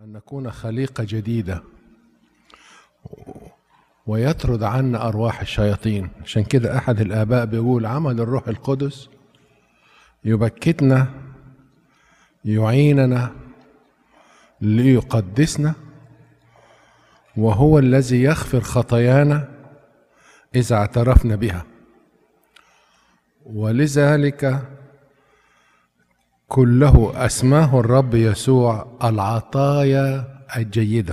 أن نكون خليقة جديدة ويطرد عنا أرواح الشياطين عشان كده أحد الآباء بيقول عمل الروح القدس يبكتنا يعيننا ليقدسنا وهو الذي يغفر خطايانا إذا اعترفنا بها ولذلك كله أسماه الرب يسوع العطايا الجيدة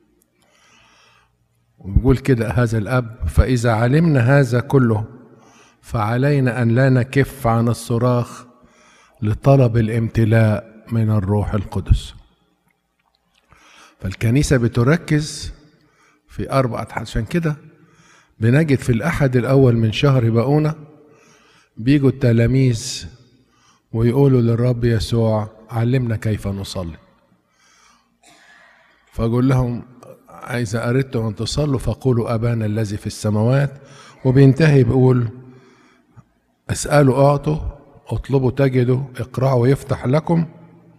وبيقول كده هذا الأب فإذا علمنا هذا كله فعلينا أن لا نكف عن الصراخ لطلب الامتلاء من الروح القدس فالكنيسة بتركز في أربعة عشان كده بنجد في الأحد الأول من شهر بقونة بيجوا التلاميذ ويقولوا للرب يسوع علمنا كيف نصلي فأقول لهم إذا أردتم أن تصلوا فقولوا أبانا الذي في السماوات وبينتهي بيقول اسألوا أعطوا اطلبوا تجدوا اقرأوا يفتح لكم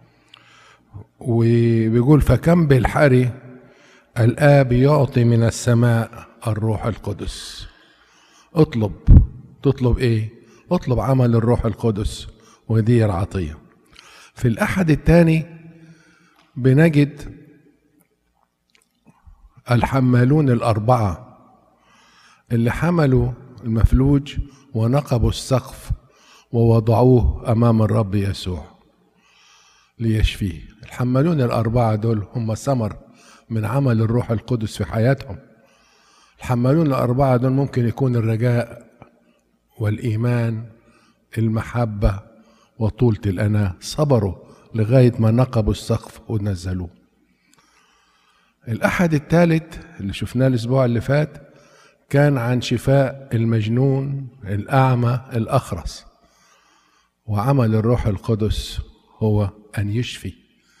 وبيقول فكم بالحري الآب يعطي من السماء الروح القدس اطلب تطلب ايه اطلب عمل الروح القدس ودي العطية في الأحد الثاني بنجد الحمالون الأربعة اللي حملوا المفلوج ونقبوا السقف ووضعوه أمام الرب يسوع ليشفيه الحمالون الأربعة دول هم ثمر من عمل الروح القدس في حياتهم الحمالون الأربعة دول ممكن يكون الرجاء والإيمان المحبة وطولة الأناة صبروا لغاية ما نقبوا السقف ونزلوه الأحد الثالث اللي شفناه الأسبوع اللي فات كان عن شفاء المجنون الأعمى الأخرس وعمل الروح القدس هو أن يشفي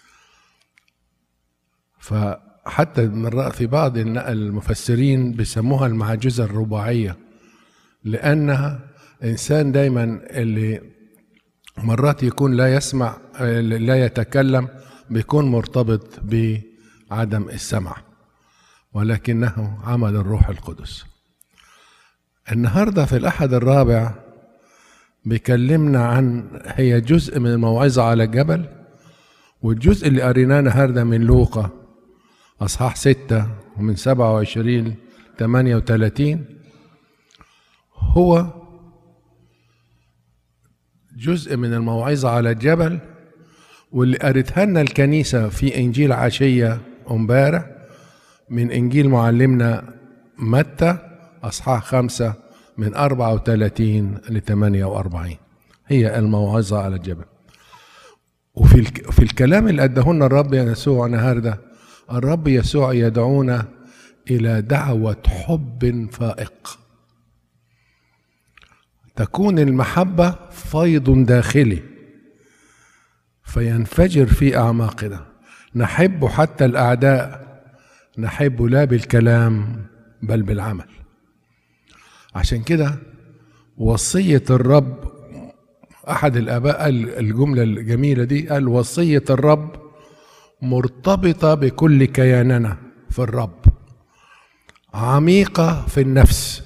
فحتى من في بعض المفسرين بيسموها المعجزة الرباعية لأنها إنسان دايما اللي مرات يكون لا يسمع لا يتكلم بيكون مرتبط بعدم السمع ولكنه عمل الروح القدس النهارده في الأحد الرابع بيكلمنا عن هي جزء من الموعظة على الجبل والجزء اللي قريناه النهارده من لوقا أصحاح ستة ومن سبعة وعشرين ثمانية وثلاثين هو جزء من الموعظة على الجبل واللي قريتها لنا الكنيسة في إنجيل عشية امبارح من إنجيل معلمنا متى أصحاح خمسة من أربعة وثلاثين لثمانية وأربعين هي الموعظة على الجبل وفي في الكلام اللي أدهن الرب يسوع النهارده الرب يسوع يدعونا إلى دعوة حب فائق تكون المحبة فيض داخلي فينفجر في أعماقنا نحب حتى الأعداء نحب لا بالكلام بل بالعمل عشان كده وصية الرب أحد الآباء قال الجملة الجميلة دي قال وصية الرب مرتبطة بكل كياننا في الرب عميقة في النفس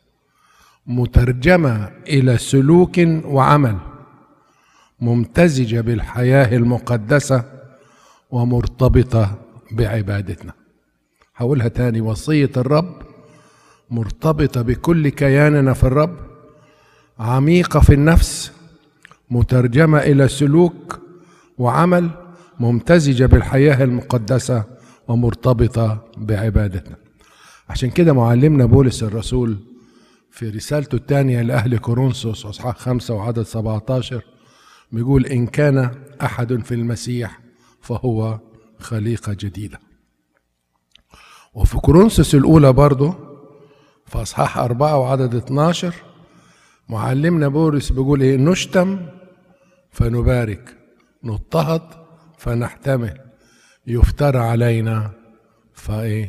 مترجمة إلى سلوك وعمل ممتزجة بالحياة المقدسة ومرتبطة بعبادتنا هقولها تاني وصية الرب مرتبطة بكل كياننا في الرب عميقة في النفس مترجمة إلى سلوك وعمل ممتزجة بالحياة المقدسة ومرتبطة بعبادتنا عشان كده معلمنا بولس الرسول في رسالته الثانية لأهل كورنثوس أصحاح خمسة وعدد 17 بيقول إن كان أحد في المسيح فهو خليقة جديدة وفي كورنثوس الأولى برضه في أصحاح أربعة وعدد 12 معلمنا بولس بيقول إيه نشتم فنبارك نضطهد فنحتمل يفترى علينا فايه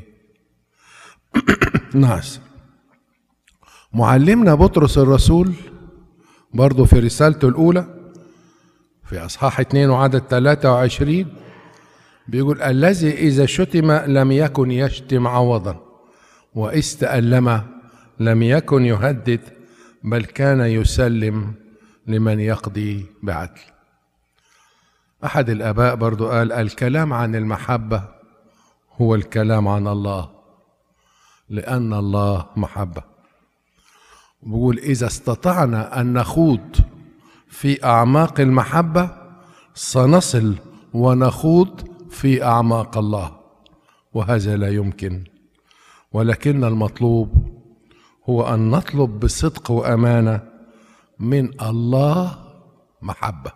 نعس معلمنا بطرس الرسول برضه في رسالته الأولى في أصحاح اتنين وعدد تلاتة وعشرين بيقول الذي إذا شتم لم يكن يشتم عوضا وإذ تألم لم يكن يهدد بل كان يسلم لمن يقضي بعدل أحد الآباء برضو قال الكلام عن المحبة هو الكلام عن الله لأن الله محبة بيقول إذا استطعنا أن نخوض في أعماق المحبة سنصل ونخوض في أعماق الله وهذا لا يمكن ولكن المطلوب هو أن نطلب بصدق وأمانة من الله محبة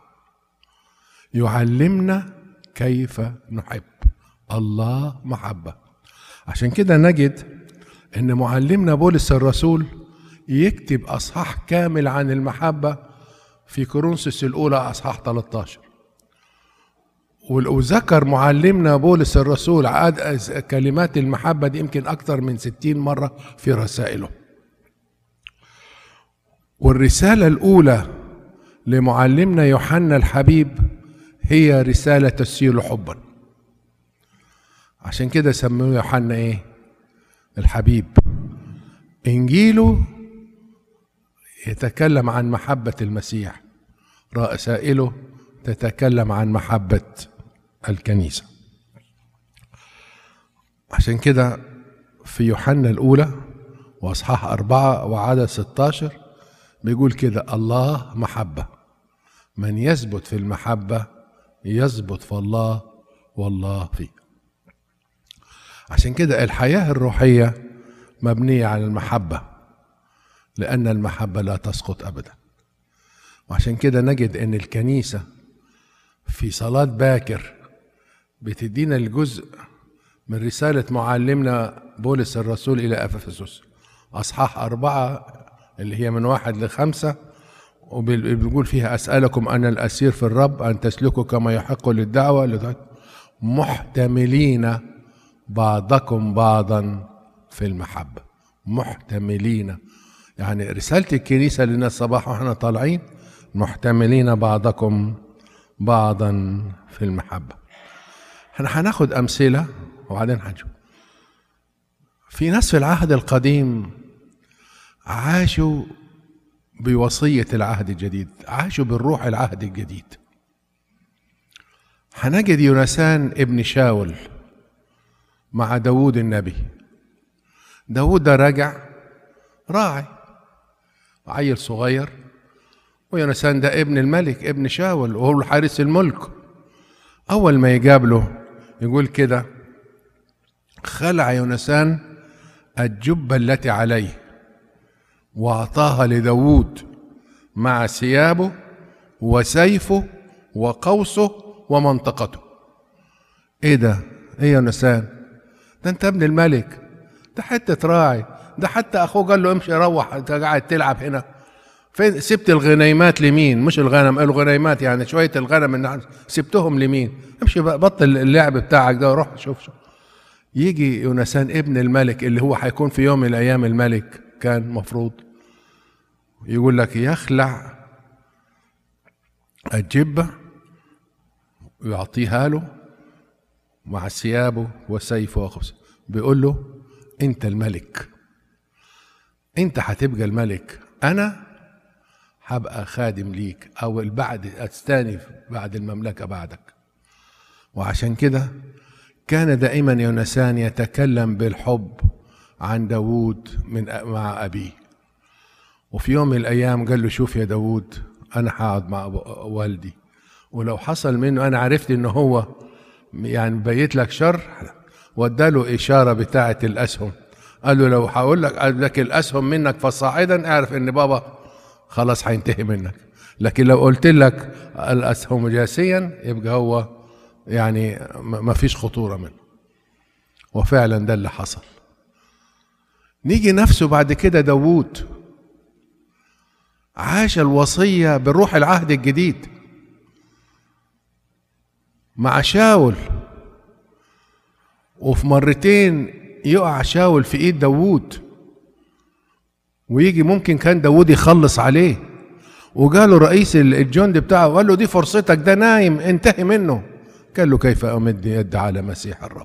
يعلمنا كيف نحب الله محبة عشان كده نجد ان معلمنا بولس الرسول يكتب اصحاح كامل عن المحبة في كورنثوس الاولى اصحاح 13 وذكر معلمنا بولس الرسول عاد كلمات المحبة دي يمكن أكثر من ستين مرة في رسائله والرسالة الأولى لمعلمنا يوحنا الحبيب هي رسالة تسيل حبا عشان كده سموه يوحنا ايه الحبيب انجيله يتكلم عن محبة المسيح رسائله تتكلم عن محبة الكنيسة عشان كده في يوحنا الأولى وأصحاح أربعة وعدد 16 بيقول كده الله محبة من يثبت في المحبة يثبت في الله والله فيه عشان كده الحياة الروحية مبنية على المحبة لأن المحبة لا تسقط أبدا وعشان كده نجد أن الكنيسة في صلاة باكر بتدينا الجزء من رسالة معلمنا بولس الرسول إلى أفسس أصحاح أربعة اللي هي من واحد لخمسة وبيقول فيها أسألكم أنا الأسير في الرب أن تسلكوا كما يحق للدعوة محتملين بعضكم بعضا في المحبة محتملين يعني رسالة الكنيسة لنا الصباح واحنا طالعين محتملين بعضكم بعضا في المحبة احنا هناخد أمثلة وبعدين هنشوف في ناس في العهد القديم عاشوا بوصية العهد الجديد عاشوا بالروح العهد الجديد هنجد يونسان ابن شاول مع داوود النبي داوود ده راجع راعي عيل صغير ويونسان ده ابن الملك ابن شاول وهو حارس الملك أول ما يقابله يقول كده خلع يونسان الجبة التي عليه وأعطاها لداود مع ثيابه وسيفه وقوسه ومنطقته ايه ده ايه يا نسان ده انت ابن الملك ده حتة راعي ده حتى اخوه قال له امشي روح انت قاعد تلعب هنا فين سبت الغنيمات لمين مش الغنم الغنيمات يعني شوية الغنم اللي سبتهم لمين امشي بطل اللعب بتاعك ده وروح شوف شوف يجي يونسان ابن الملك اللي هو هيكون في يوم من الايام الملك كان مفروض يقول لك يخلع الجبة ويعطيها له مع ثيابه وسيفه وخبزه بيقول له انت الملك انت هتبقى الملك انا هبقى خادم ليك او البعد استاني بعد المملكه بعدك وعشان كده كان دائما يونسان يتكلم بالحب عن داوود من مع ابيه وفي يوم من الايام قال له شوف يا داوود انا هقعد مع والدي ولو حصل منه انا عرفت ان هو يعني بيت لك شر واداله اشاره بتاعه الاسهم قال له لو هقول لك لك الاسهم منك فصاعدا اعرف ان بابا خلاص هينتهي منك لكن لو قلت لك الاسهم جاسيا يبقى هو يعني ما فيش خطوره منه وفعلا ده اللي حصل نيجي نفسه بعد كده داوود عاش الوصية بالروح العهد الجديد مع شاول وفي مرتين يقع شاول في ايد داوود ويجي ممكن كان داوود يخلص عليه وجاله رئيس الجند بتاعه وقال له دي فرصتك ده نايم انتهي منه قال له كيف أمد يد على مسيح الرب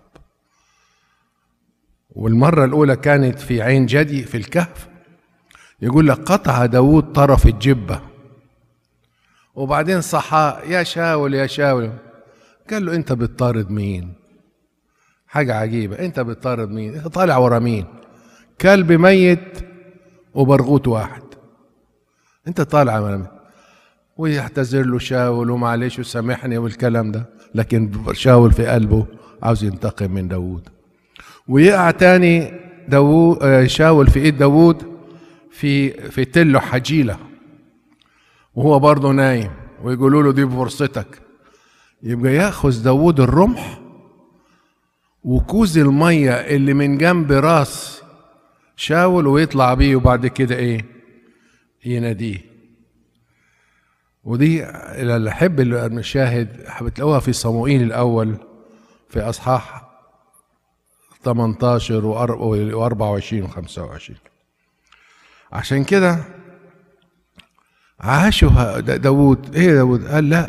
والمرة الأولى كانت في عين جدي في الكهف يقول لك قطع داود طرف الجبة وبعدين صحى يا شاول يا شاول قال له انت بتطارد مين حاجة عجيبة انت بتطارد مين انت طالع ورا مين كلب ميت وبرغوت واحد انت طالع ورا مين ويعتذر له شاول ومعلش وسامحني والكلام ده لكن شاول في قلبه عاوز ينتقم من داوود ويقع تاني داوود شاول في ايد داوود في في تله حجيله وهو برضه نايم ويقولوا له دي فرصتك يبقى ياخذ داوود الرمح وكوز الميه اللي من جنب راس شاول ويطلع بيه وبعد كده ايه يناديه ودي اللي احب المشاهد بتلاقوها في صموئيل الاول في اصحاح 18 و24 و 25 عشان كده عاشوا داود ايه داود قال لا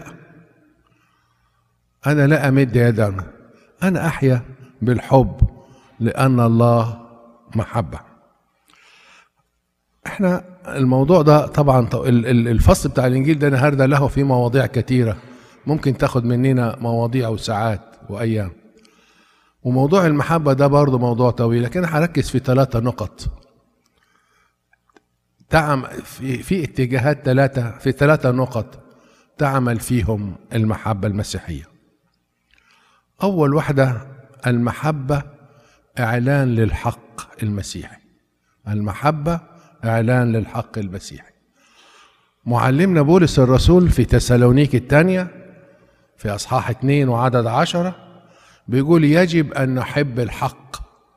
انا لا امد يدا انا احيا بالحب لان الله محبه احنا الموضوع ده طبعا الفصل بتاع الانجيل ده النهارده له في مواضيع كثيره ممكن تاخد مننا مواضيع وساعات وايام وموضوع المحبه ده برضه موضوع طويل لكن هركز في ثلاثه نقط تعمل في, في اتجاهات ثلاثة في ثلاثة نقط تعمل فيهم المحبة المسيحية. أول واحدة المحبة إعلان للحق المسيحي. المحبة إعلان للحق المسيحي. معلمنا بولس الرسول في تسالونيك الثانية في أصحاح اثنين وعدد عشرة بيقول يجب أن نحب الحق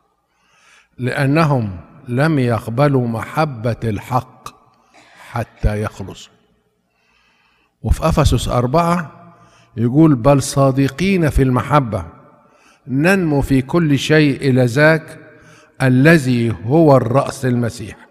لأنهم لم يقبلوا محبة الحق حتى يخلصوا وفي أفسس أربعة يقول بل صادقين في المحبة ننمو في كل شيء إلى ذاك الذي هو الرأس المسيح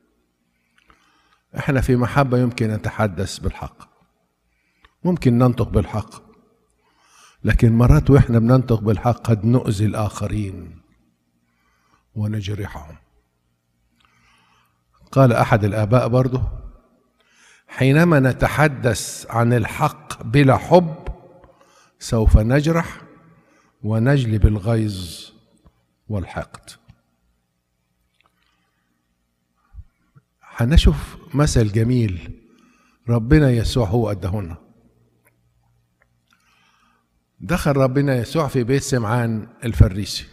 احنا في محبة يمكن نتحدث بالحق ممكن ننطق بالحق لكن مرات واحنا بننطق بالحق قد نؤذي الآخرين ونجرحهم قال احد الاباء برضه حينما نتحدث عن الحق بلا حب سوف نجرح ونجلب الغيظ والحقد هنشوف مثل جميل ربنا يسوع هو قدهن دخل ربنا يسوع في بيت سمعان الفريسي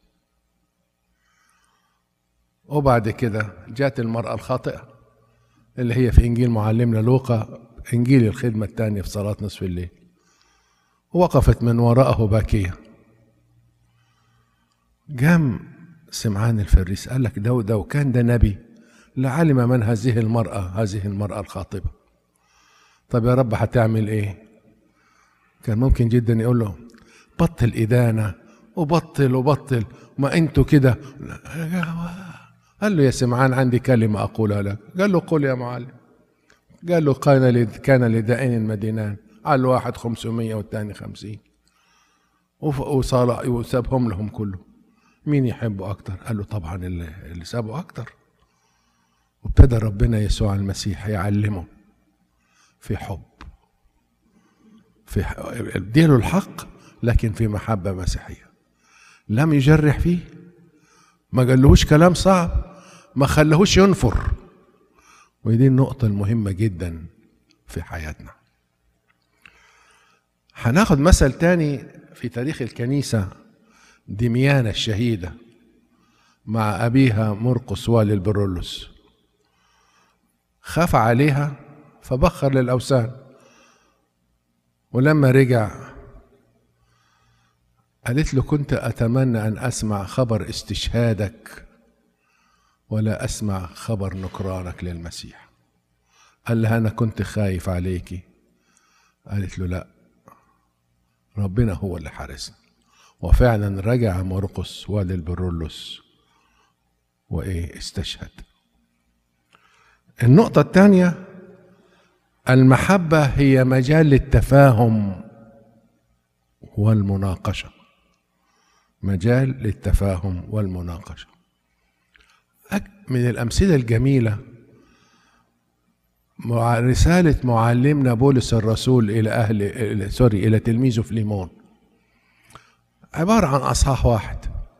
وبعد كده جات المرأة الخاطئة اللي هي في إنجيل معلمنا لوقا إنجيل الخدمة الثانية في صلاة نصف الليل وقفت من وراءه باكية قام سمعان الفريس قال لك ده ده وكان ده نبي لعلم من هذه المرأة هذه المرأة الخاطبة طب يا رب هتعمل ايه كان ممكن جدا يقول له بطل إدانة وبطل وبطل ما انتوا كده قال له يا سمعان عندي كلمة أقولها لك قال له قل يا معلم قال له كان كان لدائن المدينان على الواحد خمسمية والثاني خمسين وصار وسابهم لهم كله مين يحبه أكتر قال له طبعا اللي, اللي سابه أكتر وابتدى ربنا يسوع المسيح يعلمه في حب في اديله الحق لكن في محبة مسيحية لم يجرح فيه ما قالهوش كلام صعب ما خلهوش ينفر ودي النقطة المهمة جدا في حياتنا هناخد مثل تاني في تاريخ الكنيسة دميانة الشهيدة مع أبيها مرقس والي البرولوس خاف عليها فبخر للأوثان ولما رجع قالت له كنت أتمنى أن أسمع خبر استشهادك ولا أسمع خبر نكرانك للمسيح قال لها أنا كنت خايف عليكي قالت له لا ربنا هو اللي حارسنا وفعلا رجع مرقس والي البرولوس وإيه استشهد النقطة الثانية المحبة هي مجال للتفاهم والمناقشة مجال للتفاهم والمناقشة من الأمثلة الجميلة رسالة معلمنا بولس الرسول إلى أهل سوري إلى تلميذه فليمون عبارة عن أصحاح واحد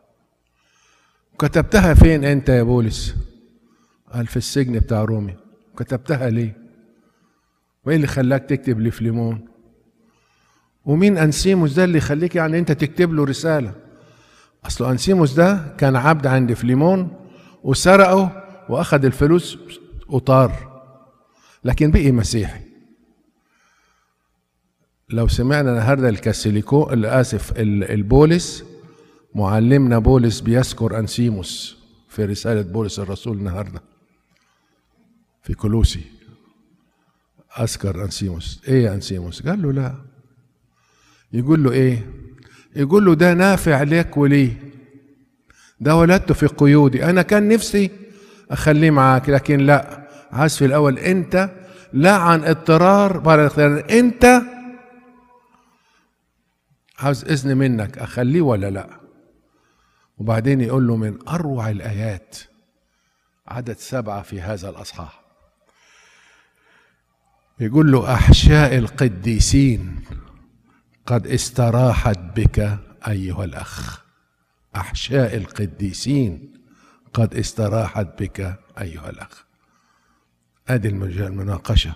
كتبتها فين أنت يا بولس؟ قال في السجن بتاع رومي كتبتها ليه؟ وإيه اللي خلاك تكتب لفليمون؟ ومين أنسيموس ده اللي يخليك يعني أنت تكتب له رسالة؟ أصل أنسيموس ده كان عبد عند فليمون وسرقه وأخذ الفلوس وطار لكن بقي مسيحي لو سمعنا النهارده الكاثوليكو اسف البولس معلمنا بولس بيذكر انسيموس في رساله بولس الرسول النهارده في كلوسي اذكر انسيموس ايه يا انسيموس قال له لا يقول له ايه يقول له ده نافع لك ولي ده ولدته في قيودي انا كان نفسي اخليه معاك لكن لا عايز في الاول انت لا عن اضطرار بعد الاختيار انت عاوز اذن منك اخليه ولا لا وبعدين يقول له من اروع الايات عدد سبعه في هذا الاصحاح يقول له احشاء القديسين قد استراحت بك ايها الاخ احشاء القديسين قد استراحت بك ايها الاخ ادي المناقشه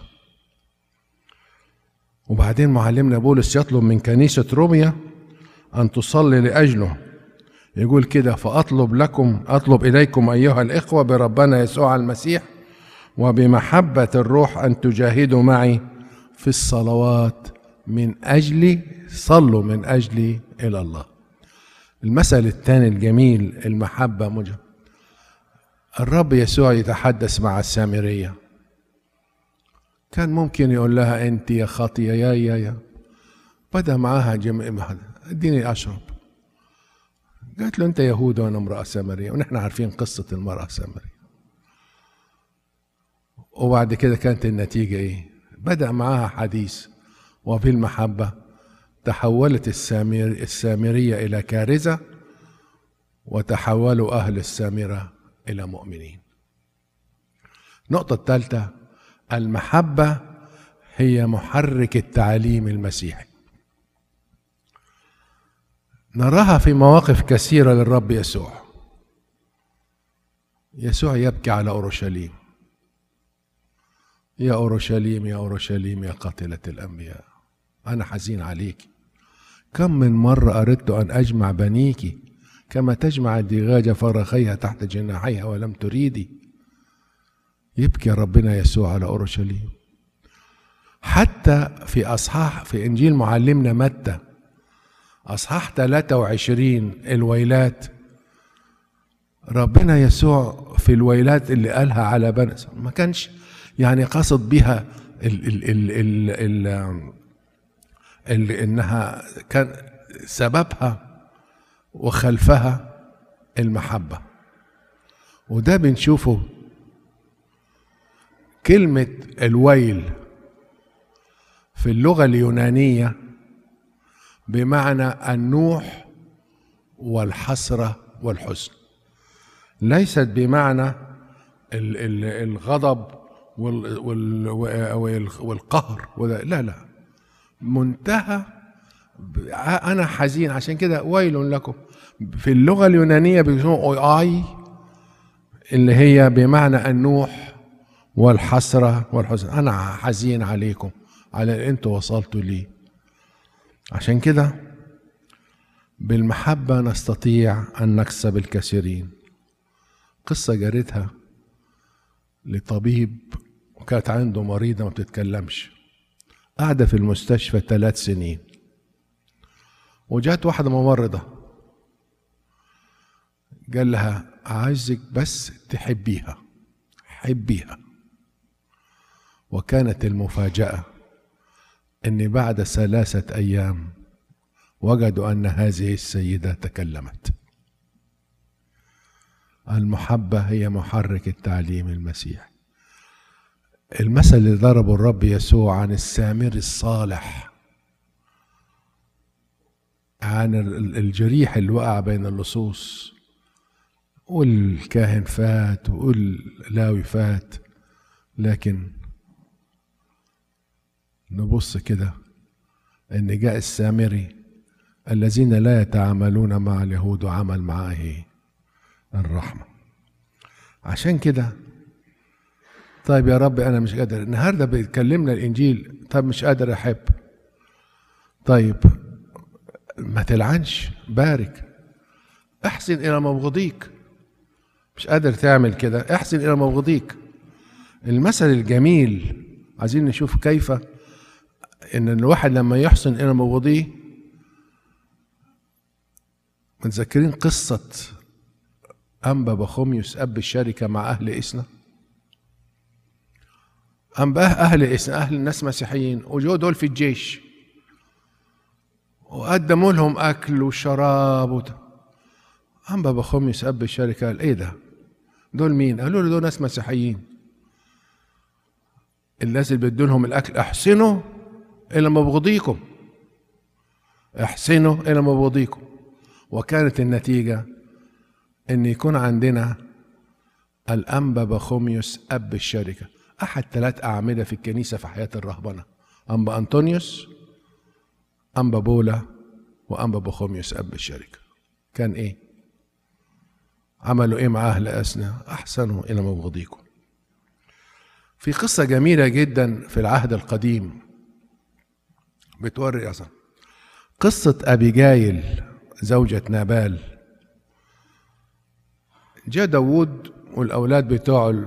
وبعدين معلمنا بولس يطلب من كنيسه روميا ان تصلي لاجله يقول كده فاطلب لكم اطلب اليكم ايها الاخوه بربنا يسوع المسيح وبمحبه الروح ان تجاهدوا معي في الصلوات من اجلي صلوا من اجلي الى الله المثل الثاني الجميل المحبه مجب الرب يسوع يتحدث مع السامريه كان ممكن يقول لها انت يا خاطيه يا يا يا بدا معاها جمع اديني اشرب قالت له انت يهود وانا امراه سامريه ونحن عارفين قصه المراه السامريه وبعد كده كانت النتيجه ايه بدا معاها حديث وبالمحبه تحولت السامر السامريه الى كارثه وتحولوا اهل السامره الى مؤمنين النقطه الثالثه المحبة هي محرك التعليم المسيحي نراها في مواقف كثيرة للرب يسوع يسوع يبكي على أورشليم يا أورشليم يا أورشليم يا قاتلة الأنبياء أنا حزين عليك كم من مرة أردت أن أجمع بنيك كما تجمع الدغاجة فرخيها تحت جناحيها ولم تريدي يبكي ربنا يسوع على اورشليم حتى في اصحاح في انجيل معلمنا متى اصحاح 23 الويلات ربنا يسوع في الويلات اللي قالها على بني ما كانش يعني قصد بها ال ال ال ال ال ال انها كان سببها وخلفها المحبه وده بنشوفه كلمة الويل في اللغة اليونانية بمعنى النوح والحسرة والحزن ليست بمعنى الغضب والقهر لا لا منتهى انا حزين عشان كده ويل لكم في اللغه اليونانيه بيسموه اي اللي هي بمعنى النوح والحسرة والحزن أنا حزين عليكم على اللي أنتوا وصلتوا ليه عشان كده بالمحبة نستطيع أن نكسب الكثيرين قصة جريتها لطبيب وكانت عنده مريضة ما بتتكلمش قاعدة في المستشفى ثلاث سنين وجات واحدة ممرضة قال لها عايزك بس تحبيها حبيها وكانت المفاجأة أن بعد ثلاثة أيام وجدوا أن هذه السيدة تكلمت المحبة هي محرك التعليم المسيح المثل اللي ضربه الرب يسوع عن السامر الصالح عن الجريح اللي وقع بين اللصوص والكاهن فات واللاوي فات لكن نبص كده ان جاء السامري الذين لا يتعاملون مع اليهود وعمل معاه الرحمه عشان كده طيب يا رب انا مش قادر النهارده بيتكلمنا الانجيل طب مش قادر احب طيب ما تلعنش بارك احسن الى مبغضيك مش قادر تعمل كده احسن الى مبغضيك المثل الجميل عايزين نشوف كيف ان الواحد لما يحسن الى مبغضيه متذكرين قصة أنبا بخوميوس أب الشركة مع أهل إسنا أنبا أهل إسنا أهل الناس مسيحيين وجو دول في الجيش وقدموا لهم أكل وشراب وت... أنبا بخوميوس أب الشركة قال إيه ده دول مين قالوا له دول ناس مسيحيين الناس اللي بيدوا لهم الأكل احسنوا إلى مبغضيكم احسنوا إلى مبغضيكم وكانت النتيجة أن يكون عندنا الأنبا بخوميوس أب الشركة أحد ثلاث أعمدة في الكنيسة في حياة الرهبنة أنبا أنطونيوس أنبا بولا وأنبا بخوميوس أب الشركة كان إيه عملوا إيه مع أهل أسنا أحسنوا إلى مبغضيكم في قصة جميلة جدا في العهد القديم بتوري أصلا قصة أبيجايل زوجة نابال جاء داوود والأولاد بتوعه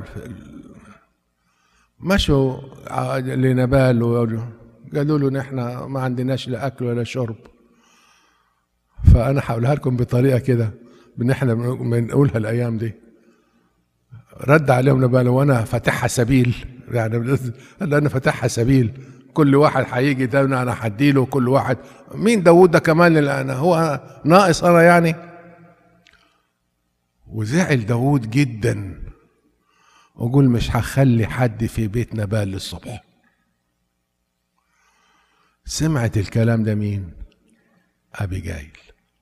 مشوا لنبال وقالوا له نحن ما عندناش لا أكل ولا شرب فأنا هقولها لكم بطريقة كده بن احنا بنقولها الأيام دي رد عليهم نبال وأنا فاتحها سبيل يعني أنا فاتحها سبيل كل واحد هيجي ده انا هديله كل واحد مين داوود ده كمان اللي انا هو ناقص انا يعني وزعل داوود جدا وقول مش هخلي حد في بيت نبال للصبح سمعت الكلام ده مين ابيجايل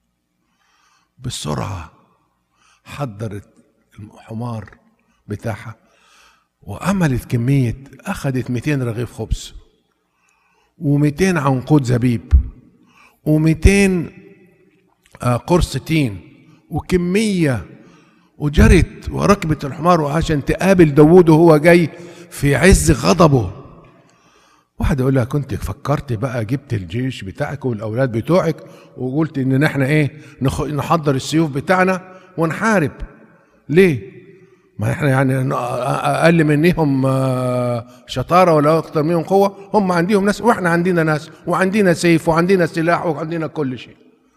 بسرعه حضرت الحمار بتاعها وعملت كميه اخذت 200 رغيف خبز و200 عنقود زبيب و200 قرص تين وكمية وجرت وركبت الحمار عشان تقابل داوود وهو جاي في عز غضبه واحد يقول لها كنت فكرت بقى جبت الجيش بتاعك والاولاد بتوعك وقلت ان احنا ايه نحضر السيوف بتاعنا ونحارب ليه ما احنا يعني اقل منهم شطاره ولا اكتر منهم قوه هم عندهم ناس واحنا عندنا ناس وعندنا سيف وعندنا سلاح وعندنا كل شيء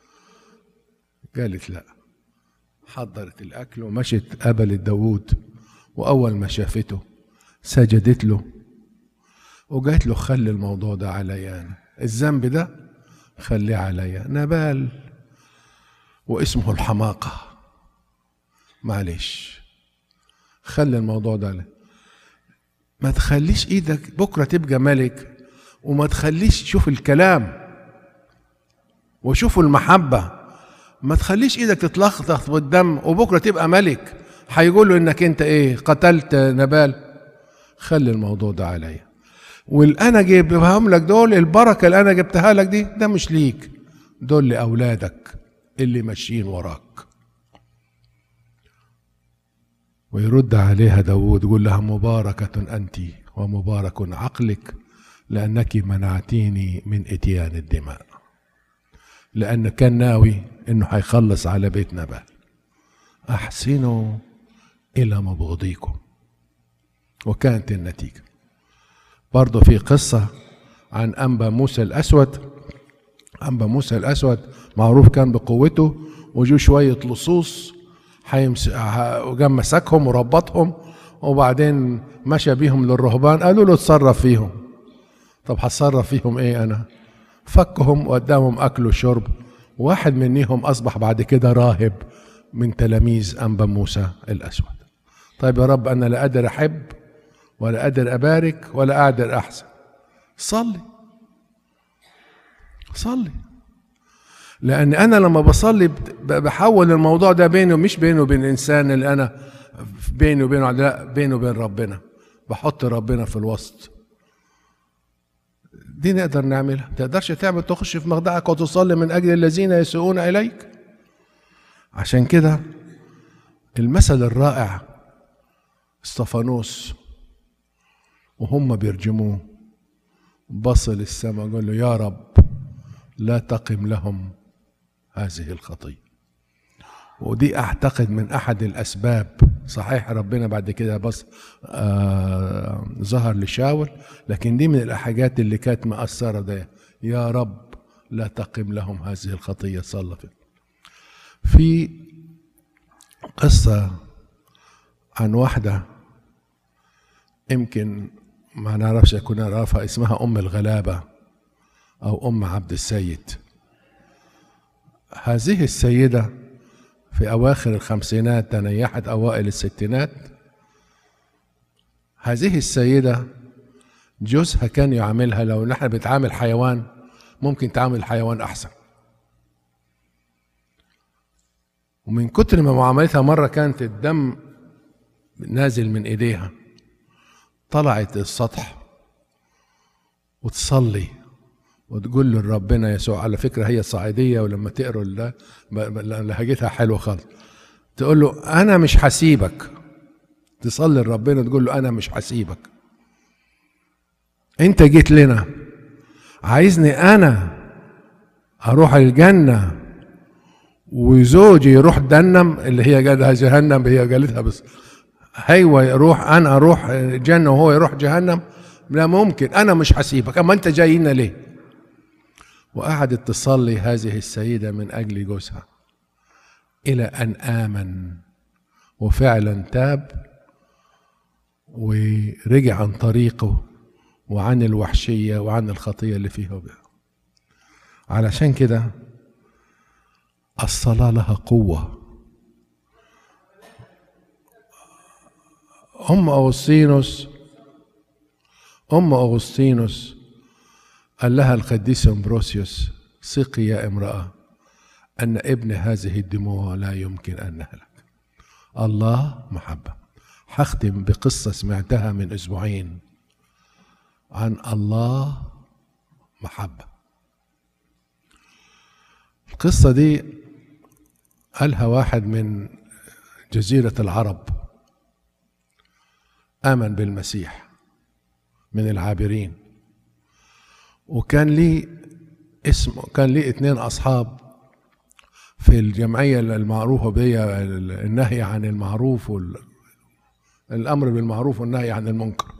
قالت لا حضرت الاكل ومشت قبلت داوود واول ما شافته سجدت له وقالت له خلي الموضوع ده عليا انا الذنب ده خليه عليا نبال واسمه الحماقه معلش خلي الموضوع ده لك. ما تخليش ايدك بكره تبقى ملك وما تخليش شوف الكلام وشوفوا المحبه ما تخليش ايدك تتلخبط بالدم وبكره تبقى ملك هيقولوا انك انت ايه قتلت نبال خلي الموضوع ده عليا واللي انا جايبهم لك دول البركه اللي انا جبتها لك دي ده مش ليك دول لاولادك اللي ماشيين وراك ويرد عليها داود يقول لها مباركة أنت ومبارك عقلك لأنك منعتيني من إتيان الدماء لأن كان ناوي إنه هيخلص على بيت نبال أحسنوا إلى مبغضيكم وكانت النتيجة برضه في قصة عن أنبا موسى الأسود أنبا موسى الأسود معروف كان بقوته وجو شوية لصوص وقام مسكهم وربطهم وبعدين مشى بيهم للرهبان قالوا له اتصرف فيهم طب هتصرف فيهم ايه انا فكهم وقدامهم اكل وشرب واحد منهم اصبح بعد كده راهب من تلاميذ انبا موسى الاسود طيب يا رب انا لا قادر احب ولا قادر ابارك ولا قادر احسن صلي صلي لان انا لما بصلي ب- بحول الموضوع ده بينه مش بينه وبين الانسان اللي انا بيني وبينه لا بينه وبين ربنا بحط ربنا في الوسط دي نقدر نعملها ما تقدرش تعمل تخش في مخدعك وتصلي من اجل الذين يسيئون اليك عشان كده المثل الرائع استفانوس وهم بيرجموه بص للسماء قال له يا رب لا تقم لهم هذه الخطيه ودي اعتقد من احد الاسباب صحيح ربنا بعد كده بس آه ظهر لشاول لكن دي من الحاجات اللي كانت مأثرة ده يا رب لا تقم لهم هذه الخطية صلى فيه. في قصة عن واحدة يمكن ما نعرفش يكون نعرفها اسمها أم الغلابة أو أم عبد السيد هذه السيدة في أواخر الخمسينات تنيحت أوائل الستينات هذه السيدة جوزها كان يعاملها لو نحن بتعامل حيوان ممكن تعامل حيوان أحسن ومن كتر ما معاملتها مرة كانت الدم نازل من إيديها طلعت السطح وتصلي وتقول لربنا يسوع على فكرة هي صعيدية ولما تقروا ده لهجتها حلوة خالص تقول له أنا مش هسيبك تصلي لربنا تقول له أنا مش هسيبك أنت جيت لنا عايزني أنا أروح الجنة وزوجي يروح جهنم اللي هي قالها جهنم هي قالتها بس هيوة يروح أنا أروح جنة وهو يروح جهنم لا ممكن أنا مش هسيبك أما أنت جاي لنا ليه وقعدت تصلي هذه السيدة من أجل جوزها إلى أن آمن وفعلا تاب ورجع عن طريقه وعن الوحشية وعن الخطية اللي فيها وبها علشان كده الصلاة لها قوة أم أغسطينوس أم أغسطينوس قال لها القديس أمبروسيوس ثقي يا امرأة أن ابن هذه الدموع لا يمكن أن نهلك الله محبة هختم بقصة سمعتها من أسبوعين عن الله محبة القصة دي قالها واحد من جزيرة العرب آمن بالمسيح من العابرين وكان لي اسم كان لي اتنين أصحاب في الجمعية المعروفة بيا النهي عن المعروف وال... الأمر بالمعروف والنهي عن المنكر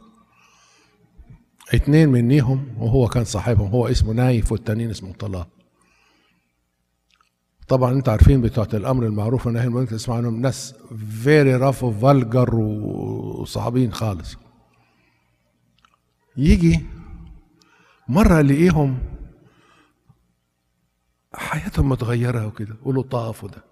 اتنين منيهم وهو كان صاحبهم هو اسمه نايف والتانيين اسمه طلال طبعا انتوا عارفين بتوع الامر المعروف والنهي عن المنكر تسمع عنهم ناس فيري راف وفالجر وصعبين خالص يجي مرة الاقيهم حياتهم متغيرة وكده قولوا طاف وده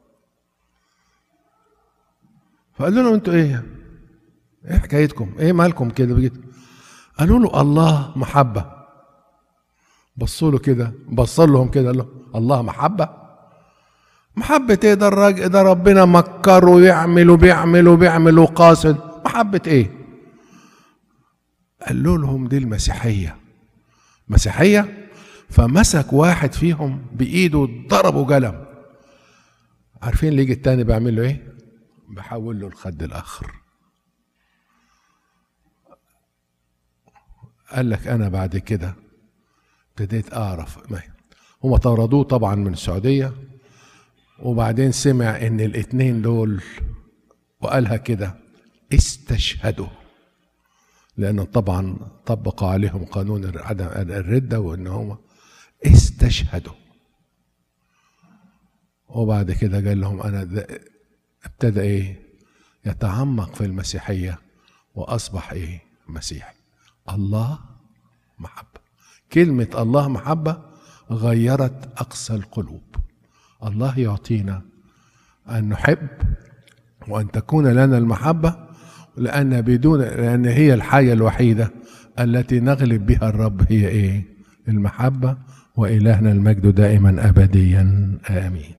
فقال لهم انتوا ايه؟ ايه حكايتكم؟ ايه مالكم كده بجد؟ قالوا له الله محبة بصوا له كده بص لهم كده قال له الله محبة محبة ايه ده الراجل ده ربنا مكر ويعمل وبيعمل وبيعمل وقاصد محبة ايه؟ قالوا لهم دي المسيحية مسيحية فمسك واحد فيهم بإيده ضربه قلم عارفين اللي يجي التاني بيعمل له ايه؟ بحول له الخد الآخر قال لك أنا بعد كده ابتديت أعرف ما هم طردوه طبعا من السعودية وبعدين سمع إن الاتنين دول وقالها كده استشهدوا لأن طبعا طبقوا عليهم قانون عدم الردة وإن هم استشهدوا وبعد كده قال لهم أنا ابتدى إيه يتعمق في المسيحية وأصبح إيه مسيحي الله محبة كلمة الله محبة غيرت أقسى القلوب الله يعطينا أن نحب وأن تكون لنا المحبة لأن بدون لأن هي الحاجة الوحيدة التي نغلب بها الرب هي إيه؟ المحبة وإلهنا المجد دائما أبديا آمين